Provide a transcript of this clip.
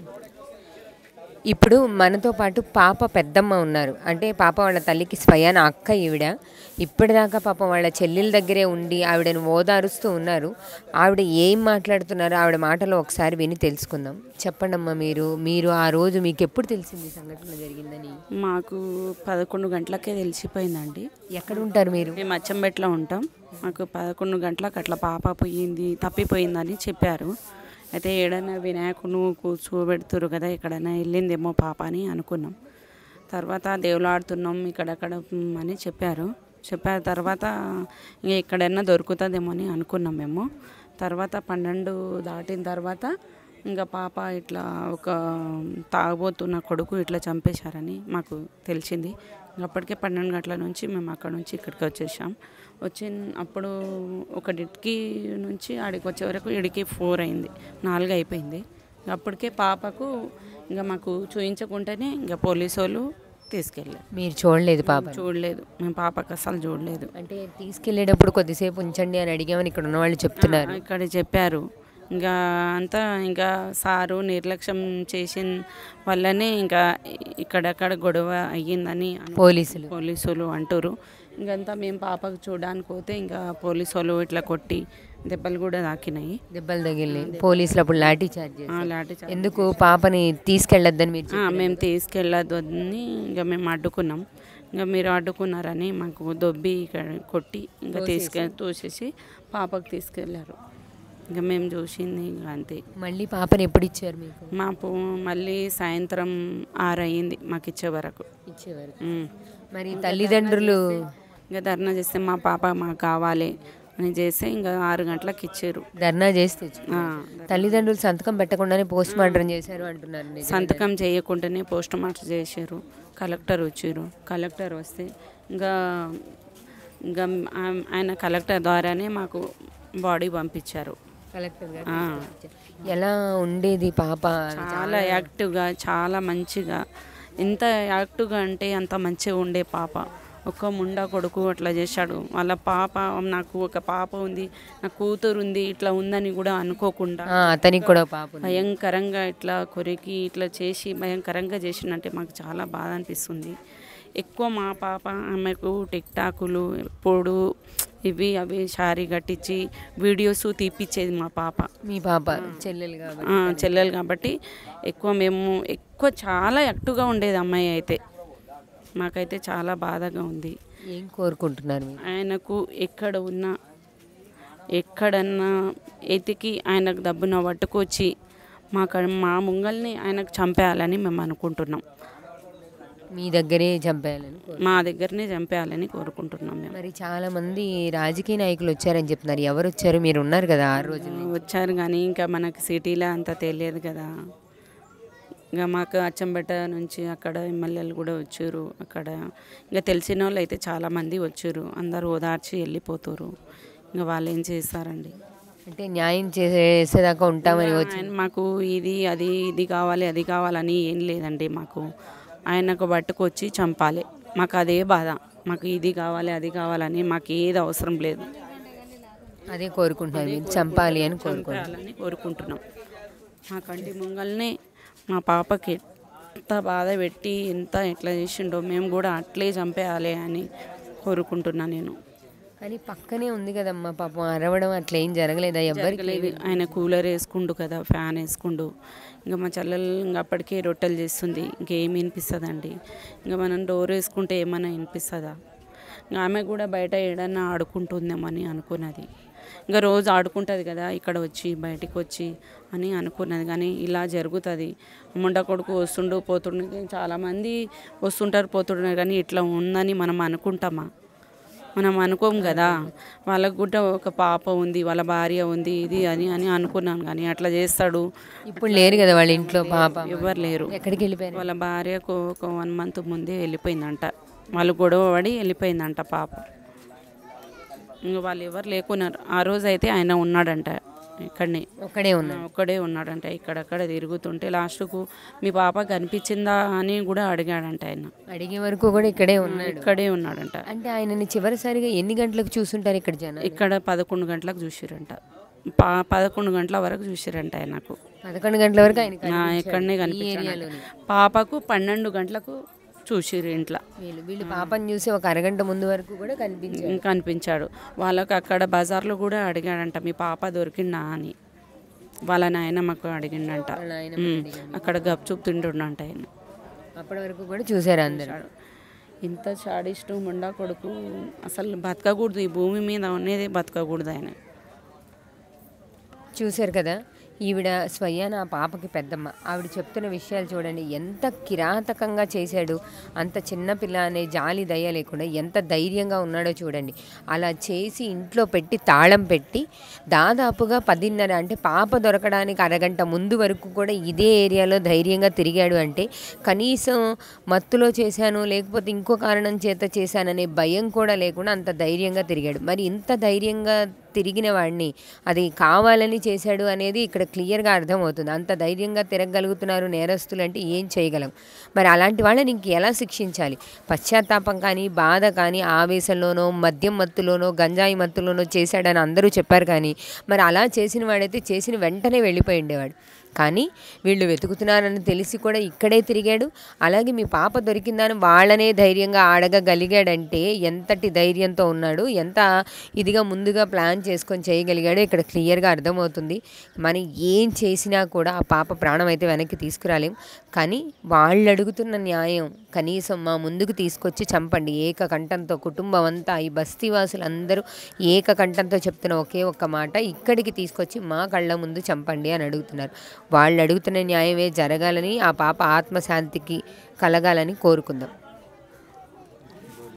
ఇప్పుడు మనతో పాటు పాప పెద్దమ్మ ఉన్నారు అంటే పాప వాళ్ళ తల్లికి స్వయాన అక్క ఈవిడ ఇప్పటిదాకా పాపం వాళ్ళ చెల్లెల దగ్గరే ఉండి ఆవిడను ఓదారుస్తూ ఉన్నారు ఆవిడ ఏం మాట్లాడుతున్నారో ఆవిడ మాటలో ఒకసారి విని తెలుసుకుందాం చెప్పండి అమ్మా మీరు మీరు ఆ రోజు మీకు ఎప్పుడు తెలిసింది ఈ సంఘటన జరిగిందని మాకు పదకొండు గంటలకే తెలిసిపోయిందండి ఎక్కడ ఉంటారు మీరు మేము అచ్చంబెట్లో ఉంటాం మాకు పదకొండు గంటలకు అట్లా పాప పోయింది తప్పిపోయిందని చెప్పారు అయితే ఏడైనా వినాయకుడు కూర్చోబెడుతురు కదా ఎక్కడైనా వెళ్ళిందేమో పాప అని అనుకున్నాం తర్వాత దేవులాడుతున్నాం ఇక్కడక్కడ ఉమ్, అని చెప్పారు చెప్పారు తర్వాత ఇంక ఎక్కడైనా దొరుకుతుందేమో అని అనుకున్నాం మేము తర్వాత పన్నెండు దాటిన తర్వాత ఇంకా పాప ఇట్లా ఒక తాగబోతున్న కొడుకు ఇట్లా చంపేశారని మాకు తెలిసింది అప్పటికే పన్నెండు గంటల నుంచి మేము అక్కడ నుంచి ఇక్కడికి వచ్చేసాం వచ్చి అప్పుడు ఒకటికి నుంచి ఆడికి వచ్చే వరకు ఇడికి ఫోర్ అయింది నాలుగు అయిపోయింది అప్పటికే పాపకు ఇంకా మాకు చూయించకుండానే ఇంకా పోలీసు వాళ్ళు తీసుకెళ్ళారు మీరు చూడలేదు పాప చూడలేదు మేము పాపకు అసలు చూడలేదు అంటే తీసుకెళ్ళేటప్పుడు కొద్దిసేపు ఉంచండి అని అడిగామని ఇక్కడ ఉన్న వాళ్ళు చెప్తున్నారు ఇక్కడ చెప్పారు ఇంకా అంతా ఇంకా సారు నిర్లక్ష్యం చేసిన వల్లనే ఇంకా ఇక్కడక్కడ గొడవ అయ్యిందని అను- పోలీసులు పోలీసులు అంటారు ఇంకంతా మేము పాపకు చూడడానికి పోతే ఇంకా పోలీసు వాళ్ళు ఇట్లా కొట్టి దెబ్బలు కూడా తాకినాయి దెబ్బలు తగిలి పోలీసులు అప్పుడు లాఠీ చార్జ్ ఆ, లాఠీ చార్జ్ ఎందుకు పాపని తీసుకెళ్ళొద్దని మీరు ఆ, చెప్పారు. మేము తీసుకెళ్ళొద్దు అని ఇంకా మేము అడ్డుకున్నాం ఇంకా మీరు అడ్డుకున్నారని మాకు దొబ్బి ఇక్కడ కొట్టి ఇంకా తీసుకె తోసేసి పాపకు తీసుకెళ్ళారు ఇంకా మేము చూసింది ఇంకా అంతే మళ్ళీ పాపని ఎప్పుడు ఇచ్చారు మీకు మాకు మళ్ళీ సాయంత్రం ఆరు అయ్యింది మాకు ఇచ్చే వరకు ఇచ్చేవారు ఉమ్. మరి తల్లిదండ్రులు ఇంకా ధర్నా చేస్తే మా పాప మాకు కావాలి అని చేస్తే ఇంకా ఆరు గంటలకు ఇచ్చారు ధర్నా చేసి తెచ్చు ఆ, తల్లిదండ్రులు సంతకం పెట్టకుండానే పోస్ట్ మార్టం చేశారు అంటున్నారు నిజం. సంతకం చేయకుండానే పోస్ట్ మార్టం చేశారు కలెక్టర్ వచ్చారు కలెక్టర్ వస్తే ఇంకా ఇంకా ఆ- ఆయన కలెక్టర్ ద్వారానే మాకు బాడీ పంపించారు కలెక్టర్ గారు ఆ. ఎలా ఉండేది పాప చాలా యాక్టివ్గా చాలా మంచిగా ఎంత యాక్టివ్గా అంటే అంత మంచిగా ఉండే పాప ఒక ముండా కొడుకు అట్లా చేశాడు వాళ్ళ పాప నాకు ఒక పాప ఉంది నా కూతురు ఉంది ఇట్లా ఉందని కూడా అనుకోకుండా ఆ, అతనికి కూడా పాప ఉంది. భయంకరంగా ఇట్లా కొరికి ఇట్లా చేసి భయంకరంగా చేసిందంటే మాకు చాలా బాధ అనిపిస్తుంది ఎక్కువ మా పాప ఆమెకు టిక్ టాకులు ఎప్పుడు ఇవి అవి శారీ కట్టించి వీడియోస్ తీపిచ్చేది మా పాప మీ పాప చెల్లెలు కాబట్టి ఆ, చెల్లెలు కాబట్టి ఎక్కువ మేము ఎక్కువ చాలా యాక్టివ్గా ఉండేది అమ్మాయి అయితే మాకైతే చాలా బాధగా ఉంది ఏం కోరుకుంటున్నారు మీరు ఆయనకు ఎక్కడ ఉన్నా ఎక్కడన్నా ఎతికి ఆయనకు దబ్బున పట్టుకొచ్చి మాకు మా ముంగల్ని ఆయనకు చంపేయాలని మేము అనుకుంటున్నాం మీ దగ్గరే చంపేయాలని కోరు- మా దగ్గరనే చంపేయాలని కోరుకుంటున్నాం మేము మరి చాలా మంది రాజకీయ నాయకులు వచ్చారని చెప్తున్నారు ఎవరు వచ్చారు మీరు ఉన్నారు కదా ఆ రోజు వచ్చారు కానీ ఇంకా మనకు సిటీలో అంత తెలియదు కదా ఇంకా మాకు అచ్చంబెట్ట నుంచి అక్కడ ఎమ్మెల్యేలు కూడా వచ్చారు అక్కడ ఇంకా తెలిసిన వాళ్ళు అయితే చాలామంది వచ్చారు అందరూ ఓదార్చి వెళ్ళిపోతారు ఇంకా వాళ్ళు ఏం చేస్తారండి అంటే న్యాయం చేసేదాకా ఉంటామని వచ్చి ఆయన మాకు ఇది అది ఇది కావాలి అది కావాలని ఏం లేదండి మాకు ఆయనకు పట్టుకొచ్చి చంపాలి మాకు అదే బాధ మాకు ఇది కావాలి అది కావాలని మాకు ఏది అవసరం లేదు అదే కోరుకుంటున్నారు మీరు చంపాలి అని కోరుకుంటున్నారు చంపాలని కోరుకుంటున్నాం మా కంటి ముంగల్నే మా పాపకి ఎంత బాధ పెట్టి ఎంత ఎట్లా చేసిండో మేము కూడా అట్లే చంపేయాలి అని కోరుకుంటున్నా నేను కానీ పక్కనే ఉంది కదమ్మా పాపం అరవడం అట్లా ఏం జరగలేదా ఎవరికి లేదు ఆయన కూలర్ వేసుకుండు కదా ఫ్యాన్ వేసుకుండు ఇంకా మా చెల్లెలు ఇంకా అప్పటికే రొట్టెలు చేస్తుంది ఇంకేం వినిపిస్తుందండి ఇంకా మనం డోర్ వేసుకుంటే ఏమైనా వినిపిస్తుందా ఇంకా ఆమె కూడా బయట ఏడన్నా ఆడుకుంటుందేమని అనుకున్నది ఇంకా రోజు ఆడుకుంటుంది కదా ఇక్కడ వచ్చి బయటికి వచ్చి అని అనుకున్నది కానీ ఇలా జరుగుతుంది ముండ కొడుకు వస్తుండు పోతుండు చాలామంది వస్తుంటారు పోతుంటారు కానీ ఇట్లా ఉందని మనం అనుకుంటామా మనం అనుకోం కదా వాళ్ళకు కూడా ఒక పాప ఉంది వాళ్ళ భార్య ఉంది ఇది అని అని అనుకున్నాను కానీ అట్లా చేస్తాడు ఇప్పుడు లేరు కదా వాళ్ళ ఇంట్లో పాప ఎవరు లేరు ఎక్కడికి వెళ్ళిపోయారు వాళ్ళ భార్యకు ఒక వన్ మంత్ ముందే వెళ్ళిపోయిందంట వాళ్ళు గొడవ పడి వెళ్ళిపోయిందంట పాప ఇంకా వాళ్ళు ఎవరు లేకున్నారు ఆ రోజు అయితే ఆయన ఉన్నాడంట ఇక్కడనే ఒక్కడే ఉన్నారు ఒక్కడే ఉన్నాడంట ఇక్కడక్కడ తిరుగుతుంటే లాస్ట్కు మీ పాప కనిపించిందా అని కూడా అడిగాడంట ఆయన అడిగే వరకు కూడా ఇక్కడే ఉన్నాడు ఇక్కడే ఉన్నాడంట అంటే ఆయనని చివరిసారిగా ఎన్ని గంటలకు చూసుంటారు ఇక్కడ జనాలు ఇక్కడ పదకొండు గంటలకు చూసిరంట పా పదకొండు గంటల వరకు చూసిరంట ఆయనకు పదకొండు గంటల వరకు ఆయన ఆ, కనిపించాడు. ఇక్కడనే ఈ కనిపించాడు ఏరియాలోనే పాపకు పన్నెండు గంటలకు చూసిరు ఇంట్లో వీళ్ళు వీళ్ళు పాపని చూసి ఒక అరగంట ముందు వరకు కూడా కనిపించాడు కనిపించాడు వాళ్ళకు అక్కడ బజార్లో కూడా అడిగాడంట మీ పాప దొరికిందా అని వాళ్ళ నాయనమ్మకు అడిగిండంట వాళ్ళ నాయనమ్మ ఉమ్, అడిగింది. అక్కడ గప్చుప్ తింటుండంట ఆయన అప్పటి వరకు కూడా చూసారు అందరు ఇంత చాడిస్టు ముండా కొడుకు అసలు బతకకూడదు ఈ భూమి మీద ఉన్నది బతకకూడదు ఆయన చూశారు కదా ఈవిడ స్వయాన ఆ పాపకి పెద్దమ్మ ఆవిడ చెప్తున్న విషయాలు చూడండి ఎంత కిరాతకంగా చేశాడు అంత చిన్న పిల్ల అనే జాలి దయ లేకుండా ఎంత ధైర్యంగా ఉన్నాడో చూడండి అలా చేసి ఇంట్లో పెట్టి తాళం పెట్టి దాదాపుగా పదిన్నర అంటే పాప దొరకడానికి అరగంట ముందు వరకు కూడా ఇదే ఏరియాలో ధైర్యంగా తిరిగాడు అంటే కనీసం మత్తులో చేశాను లేకపోతే ఇంకో కారణం చేత చేశాననే భయం కూడా లేకుండా అంత ధైర్యంగా తిరిగాడు మరి ఇంత ధైర్యంగా తిరిగిన వాడిని అది కావాలని చేశాడు అనేది ఇక్కడ క్లియర్గా అర్థమవుతుంది అంత ధైర్యంగా తిరగలుగుతున్నారు నేరస్తులు అంటే ఏం చేయగలం మరి అలాంటి వాళ్ళని ఇంక ఎలా శిక్షించాలి పశ్చాత్తాపం కానీ బాధ కానీ ఆవేశంలోనో మద్యం మత్తులోనో గంజాయి మత్తులోనో చేశాడని అందరూ చెప్పారు కానీ మరి అలా చేసిన వాడైతే చేసిన వెంటనే వెళ్ళిపోయి ఉండేవాడు కానీ వీళ్ళు వెతుకుతున్నారని తెలిసి కూడా ఇక్కడే తిరిగాడు అలాగే మీ పాప దొరికిందని వాళ్ళనే ధైర్యంగా ఆడగగలిగాడంటే ఎంతటి ధైర్యంతో ఉన్నాడు ఎంత ఇదిగా ముందుగా ప్లాన్ చేసుకొని చేయగలిగాడో ఇక్కడ క్లియర్గా అర్థమవుతుంది మనం ఏం చేసినా కూడా ఆ పాప ప్రాణం అయితే వెనక్కి తీసుకురాలేం కానీ వాళ్ళు అడుగుతున్న న్యాయం కనీసం మా ముందుకు తీసుకొచ్చి చంపండి ఏక కంఠంతో కుటుంబం అంతా ఈ బస్తీవాసులందరూ ఏక కంఠంతో చెప్తున్న ఒకే ఒక్క మాట ఇక్కడికి తీసుకొచ్చి మా కళ్ళ ముందు చంపండి అని అడుగుతున్నారు వాళ్ళు అడుగుతున్న న్యాయమే జరగాలని ఆ పాప ఆత్మశాంతికి కలగాలని కోరుకుందాం